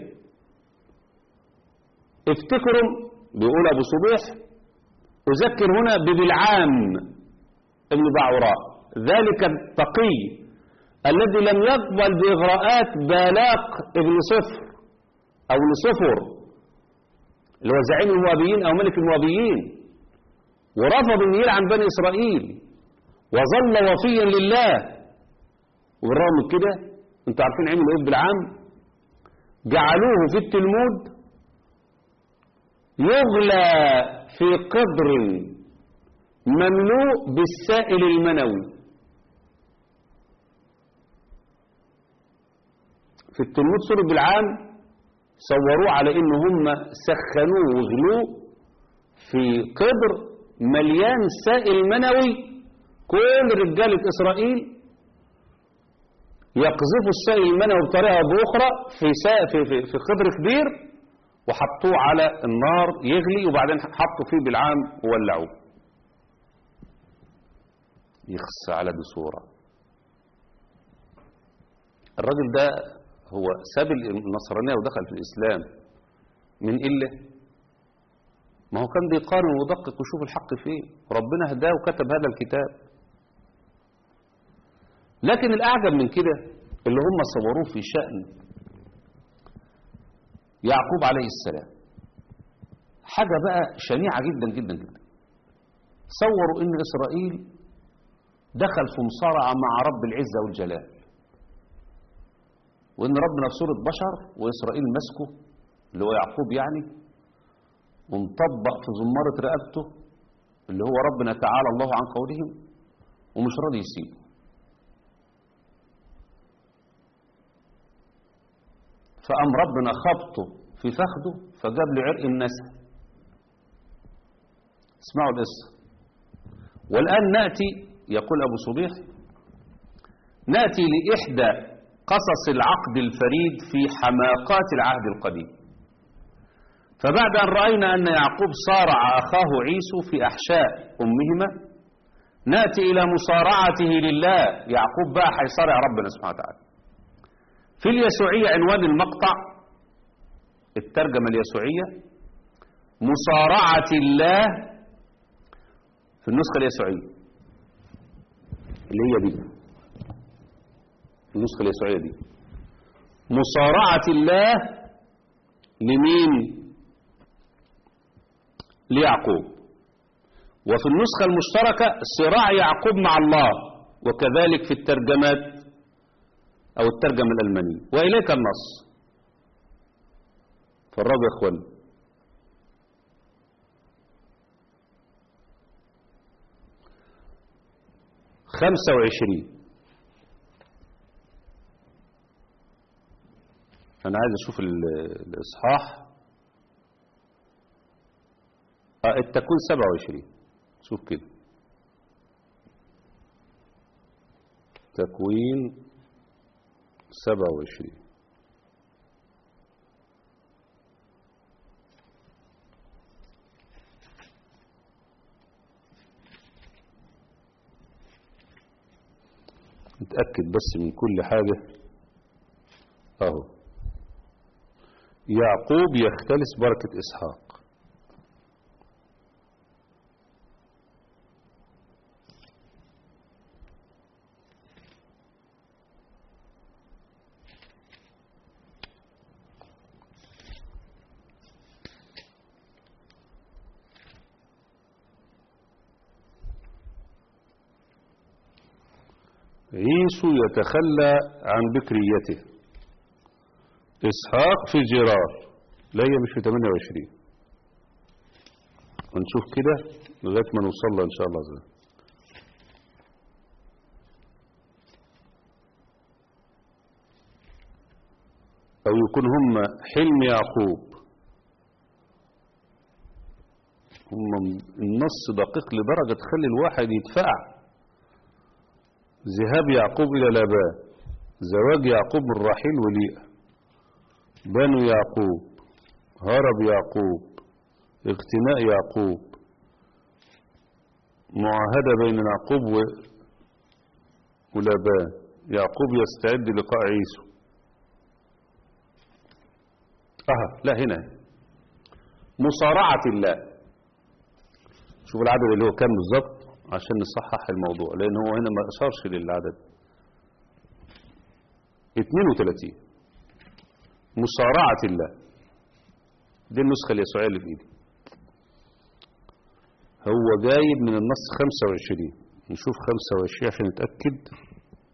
افتكروا بيقول أبو صبيح أذكر هنا ببلعام ابن بعوراء ذلك التقي الذي لم يقبل بإغراءات بالاق ابن صفر أو لصفر اللي هو زعيم الموابيين أو ملك الموابيين ورفض أن يلعن بني إسرائيل وظل وفيا لله وبالرغم من كده انتوا عارفين عملوا ايه بالعام جعلوه في التلمود يغلى في قدر مملوء بالسائل المنوي في التلمود سورة بالعام صوروه على ان هم سخنوه وغلوه في قدر مليان سائل منوي كل رجالة إسرائيل يقذفوا السائل المنوي بطريقة أو بأخرى في, في, في, في قدر كبير وحطوه على النار يغلي وبعدين حطوا فيه بالعام وولعوه يخص على دي صورة الراجل ده هو ساب النصرانية ودخل في الإسلام من إله ما هو كان بيقارن ويدقق ويشوف الحق فين ربنا هداه وكتب هذا الكتاب لكن الأعجب من كده اللي هم صوروه في شأن يعقوب عليه السلام حاجة بقى شنيعة جدا جدا جدا صوروا ان إسرائيل دخل في مصارعة مع رب العزة والجلال وان ربنا في صورة بشر وإسرائيل مسكه اللي هو يعقوب يعني ومطبق في زمارة رقبته اللي هو ربنا تعالى الله عن قولهم ومش راضي يسيبه فقام ربنا خبطه في فخده فجاب له عرق النسل اسمعوا القصة والآن نأتي يقول أبو صبيح نأتي لإحدى قصص العقد الفريد في حماقات العهد القديم فبعد أن رأينا أن يعقوب صارع أخاه عيسو في أحشاء أمهما نأتي إلى مصارعته لله يعقوب بقى هيصارع ربنا سبحانه وتعالى في اليسوعية عنوان المقطع الترجمة اليسوعية مصارعة الله في النسخة اليسوعية اللي هي دي النسخة اليسوعية دي مصارعة الله لمين ليعقوب وفي النسخة المشتركة صراع يعقوب مع الله وكذلك في الترجمات أو الترجمة الألمانية وإليك النص فالرب يا إخوان خمسة وعشرين أنا عايز أشوف الإصحاح آه التكوين سبعة وعشرين شوف كده تكوين سبعة وعشرين نتأكد بس من كل حاجة اهو يعقوب يختلس بركة إسحاق عيسو يتخلى عن بكريته إسحاق في جرار لا هي مش في 28 ونشوف كده لغاية ما نوصل لها إن شاء الله زي. أو يكون هم حلم يعقوب هم النص دقيق لدرجة تخلي الواحد يدفع ذهاب يعقوب إلى لابان زواج يعقوب من راحيل وليئة بنو يعقوب هرب يعقوب اغتناء يعقوب معاهدة بين يعقوب و... ولابان يعقوب يستعد لقاء عيسو اه لا هنا مصارعة الله شوف العدد اللي هو كام بالظبط عشان نصحح الموضوع لان هو هنا ما اشارش للعدد 32 مصارعة الله دي النسخة اليسوعية اللي في ايدي هو جايب من النص 25 نشوف 25 عشان نتأكد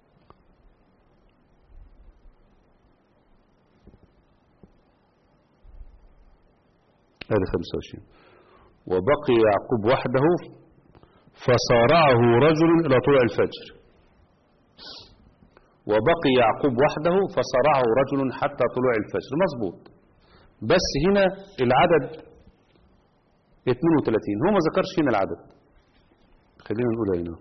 هذا 25 وبقي يعقوب وحده فصارعه رجل إلى طلوع الفجر وبقي يعقوب وحده فصارعه رجل حتى طلوع الفجر مظبوط بس هنا العدد 32 هو ما ذكرش هنا العدد خلينا نقول هنا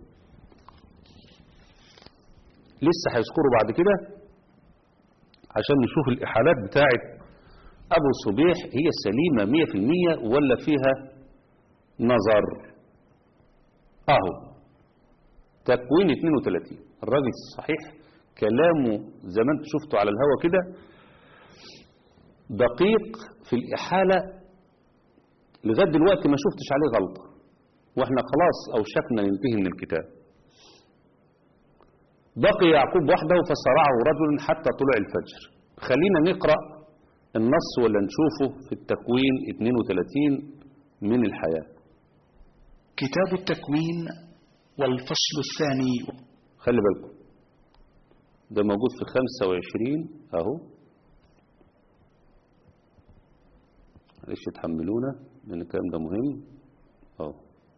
لسه هيذكروا بعد كده عشان نشوف الإحالات بتاعت أبو صبيح هي سليمة مية في المية ولا فيها نظر أهو تكوين 32 الراجل صحيح كلامه زي ما انت شفته على الهوا كده دقيق في الإحالة لغاية دلوقتي ما شفتش عليه غلطة واحنا خلاص أوشكنا ننتهي من الكتاب بقي يعقوب وحده فصرعه رجل حتى طلوع الفجر خلينا نقرأ النص ولا نشوفه في التكوين 32 من الحياة كتاب التكوين والفصل الثاني خلي بالكم ده موجود في 25 اهو معلش تحملونا لان الكلام ده مهم اهو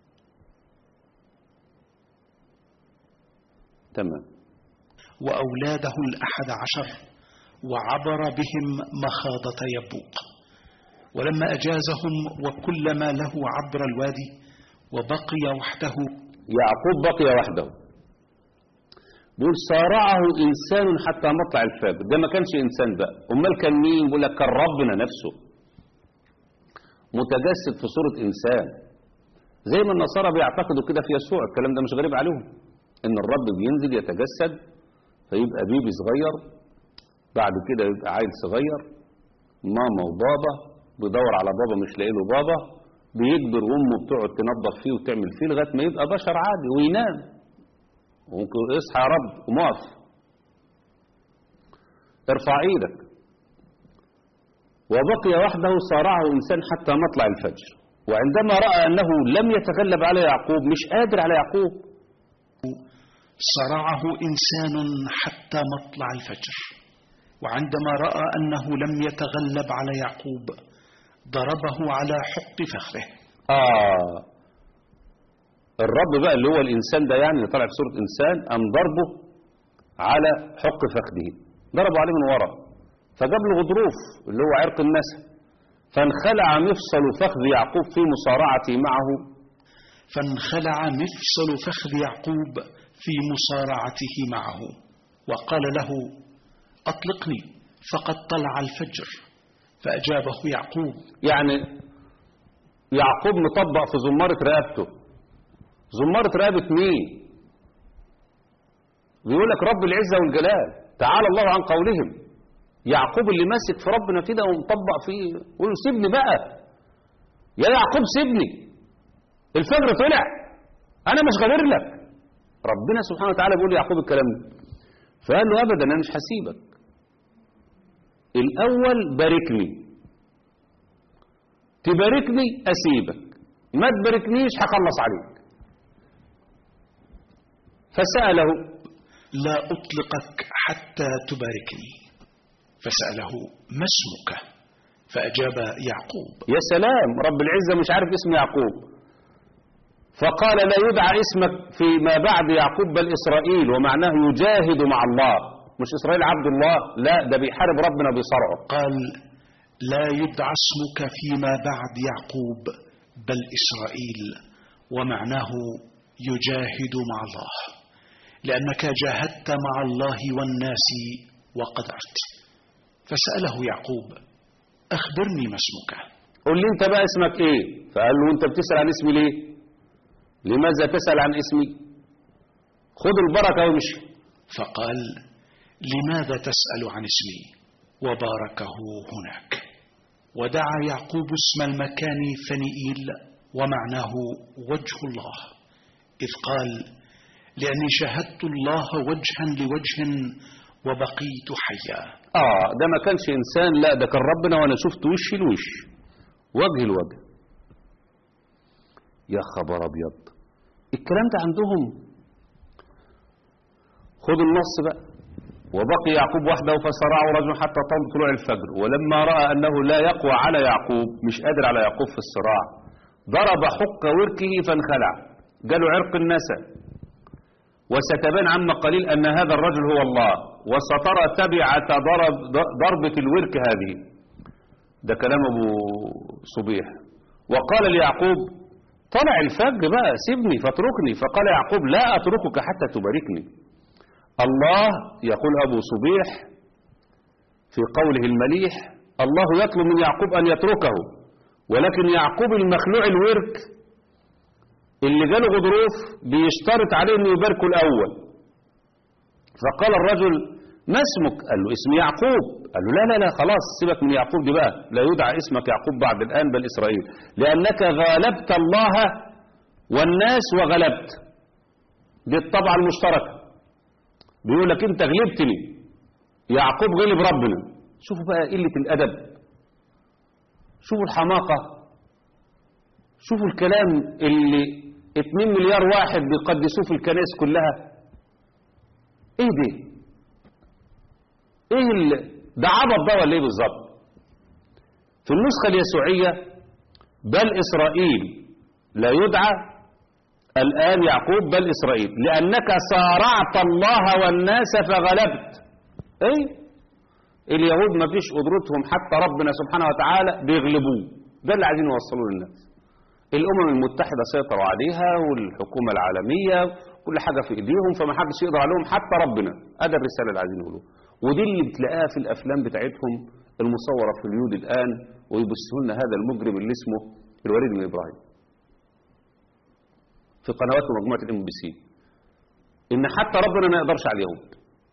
تمام وأولاده الأحد عشر وعبر بهم مخاضة يبوق ولما أجازهم وكل ما له عبر الوادي وبقي وحده يعقوب بقي وحده بيقول صارعه إنسان حتى مطلع الفجر ده ما كانش إنسان بقى أمال كان مين بيقول لك كان ربنا نفسه متجسد في صورة إنسان زي ما النصارى بيعتقدوا كده في يسوع الكلام ده مش غريب عليهم إن الرب بينزل يتجسد فيبقى بيبي صغير بعد كده يبقى عيل صغير ماما وبابا بيدور على بابا مش لاقي له بابا بيجبر امه بتقعد تنظف فيه وتعمل فيه لغايه ما يبقى بشر عادي وينام وممكن اصحى يا رب ومقف ارفع ايدك وبقي وحده صارعه انسان حتى مطلع الفجر وعندما راى انه لم يتغلب على يعقوب مش قادر على يعقوب صرعه إنسان حتى مطلع الفجر وعندما رأى أنه لم يتغلب على يعقوب ضربه على حق فخذه آه الرب بقى اللي هو الإنسان ده يعني اللي طالع في صورة إنسان قام ضربه على حق فخذه ضربه عليه من ورا فجاب له غضروف اللي هو عرق النسب فانخلع مفصل فخذ يعقوب في مصارعته معه فانخلع مفصل فخذ يعقوب في مصارعته معه وقال له أطلقني فقد طلع الفجر فأجابه يعقوب يعني يعقوب مطبق في زمارة رقبته زمارة رقبة مين بيقول لك رب العزة والجلال تعالى الله عن قولهم يعقوب اللي ماسك في ربنا كده ومطبق فيه يقول له سيبني بقى يا يعقوب سيبني الفجر طلع انا مش غادر لك ربنا سبحانه وتعالى بيقول ليعقوب الكلام ده فقال له ابدا انا مش هسيبك الاول باركني تباركني اسيبك ما تباركنيش هخلص عليك فسأله لا أطلقك حتى تباركني فسأله ما اسمك فأجاب يعقوب يا سلام رب العزة مش عارف اسم يعقوب فقال لا يدعى اسمك فيما بعد يعقوب بل إسرائيل ومعناه يجاهد مع الله مش إسرائيل عبد الله لا ده بيحارب ربنا بيصارعه قال لا يدعى اسمك فيما بعد يعقوب بل إسرائيل ومعناه يجاهد مع الله لأنك جاهدت مع الله والناس وقدرت فسأله يعقوب أخبرني ما اسمك قل لي انت بقى اسمك ايه فقال له انت بتسأل عن اسمي ليه لماذا تسأل عن اسمي خد البركة ومشي فقال لماذا تسأل عن اسمي وباركه هناك ودعا يعقوب اسم المكان فنئيل ومعناه وجه الله إذ قال لأني شاهدت الله وجها لوجه وبقيت حيا اه ده ما كانش انسان لا ده كان ربنا وانا شفت وش الوش وجه الوجه يا خبر ابيض الكلام ده عندهم خدوا النص بقى وبقي يعقوب وحده فصرعه رجل حتى طال طلوع الفجر ولما راى انه لا يقوى على يعقوب مش قادر على يعقوب في الصراع ضرب حق وركه فانخلع جاله عرق النسى وستبان عما قليل أن هذا الرجل هو الله وسترى تبعة ضرب ضربة الورك هذه ده كلام أبو صبيح وقال ليعقوب طلع الفجر بقى سيبني فاتركني فقال يعقوب لا أتركك حتى تباركني الله يقول أبو صبيح في قوله المليح الله يطلب من يعقوب أن يتركه ولكن يعقوب المخلوع الورك اللي جاله غضروف بيشترط عليه انه يباركه الأول فقال الرجل ما اسمك قال له اسمي يعقوب قال له لا لا لا خلاص سيبك من يعقوب دي بقى لا يدعى اسمك يعقوب بعد الآن بل إسرائيل لأنك غالبت الله والناس وغلبت دي الطبعة المشتركة بيقول لك انت غلبتني يعقوب غلب ربنا شوفوا بقى قلة الأدب شوفوا الحماقة شوفوا الكلام اللي 2 مليار واحد بيقدسوه في الكنائس كلها ايه دي ايه اللي ده عبط ده ولا ايه بالظبط في النسخة اليسوعية بل إسرائيل لا يدعى الآن يعقوب بل إسرائيل لأنك صارعت الله والناس فغلبت ايه اليهود ما فيش قدرتهم حتى ربنا سبحانه وتعالى بيغلبوه ده اللي عايزين يوصلوه للناس الأمم المتحدة سيطروا عليها والحكومة العالمية كل حاجة في إيديهم فما حدش يقدر عليهم حتى ربنا هذا الرسالة اللي عايزين يقولوها ودي اللي بتلاقيها في الأفلام بتاعتهم المصورة في اليود الآن ويبثوا لنا هذا المجرم اللي اسمه الوليد بن إبراهيم في قنوات ومجموعة الام بي سي إن حتى ربنا ما يقدرش على اليهود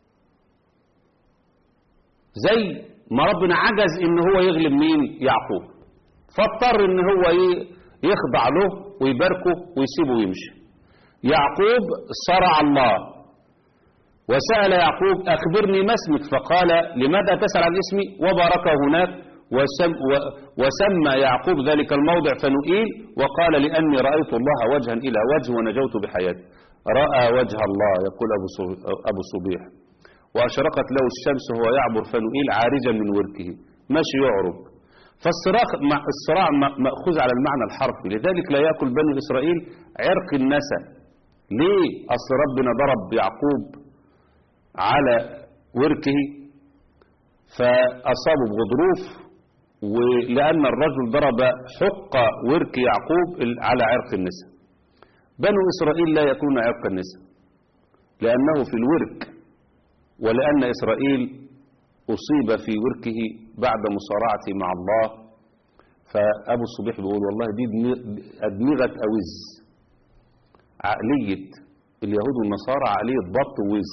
زي ما ربنا عجز إن هو يغلب مين يعقوب فاضطر إن هو يخضع له ويباركه ويسيبه ويمشي يعقوب صرع الله وسأل يعقوب أخبرني ما اسمك فقال لماذا تسأل عن اسمي وباركه هناك وسم وسمى يعقوب ذلك الموضع فنؤيل وقال لأني رأيت الله وجها إلى وجه ونجوت بحياتي رأى وجه الله يقول أبو أبو صبيح وأشرقت له الشمس وهو يعبر فنؤيل عارجا من وركه ماشي يعرج فالصراع الصراع مأخوذ على المعنى الحرفي لذلك لا يأكل بنو إسرائيل عرق النسى ليه أصل ربنا ضرب يعقوب على وركه فأصابه بغضروف ولأن الرجل ضرب حق ورك يعقوب على عرق النساء بنو إسرائيل لا يكون عرق النساء لأنه في الورك ولأن إسرائيل أصيب في وركه بعد مصارعته مع الله فأبو الصبيح بيقول والله دي أدمغة أوز عقلية اليهود والنصارى عقلية بط ووز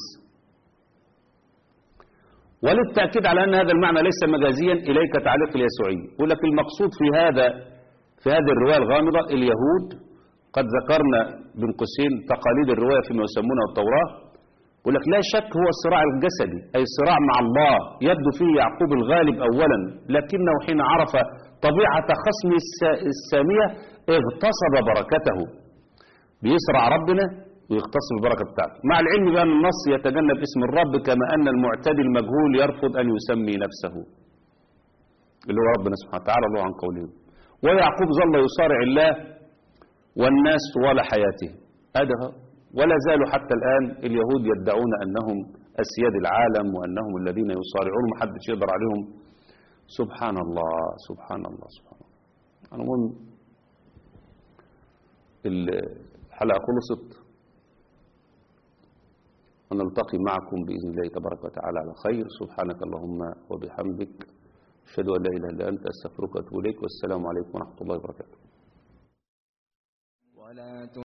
وللتأكيد على أن هذا المعنى ليس مجازيا إليك تعليق اليسوعي يقول لك المقصود في هذا في هذه الرواية الغامضة اليهود قد ذكرنا بين قوسين تقاليد الرواية فيما يسمونها التوراة يقول لك لا شك هو الصراع الجسدي أي الصراع مع الله يبدو فيه يعقوب الغالب أولا لكنه حين عرف طبيعة خصمه السامية اغتصب بركته بيسرع ربنا ويغتصب البركة بتاعته مع العلم بأن النص يتجنب اسم الرب كما أن المعتدي المجهول يرفض أن يسمي نفسه اللي هو ربنا سبحانه وتعالى الله عن قوله ويعقوب ظل يصارع الله والناس طوال حياته هذا ولا زالوا حتى الآن اليهود يدعون أنهم أسياد العالم وأنهم الذين يصارعون محدش يقدر عليهم سبحان الله سبحان الله سبحان الله أنا المهم الحلقة خلصت ونلتقي معكم بإذن الله تبارك وتعالى على خير سبحانك اللهم وبحمدك أشهد أن لا إله إلا أنت أستغفرك وأتوب إليك والسلام عليكم ورحمة الله وبركاته ولا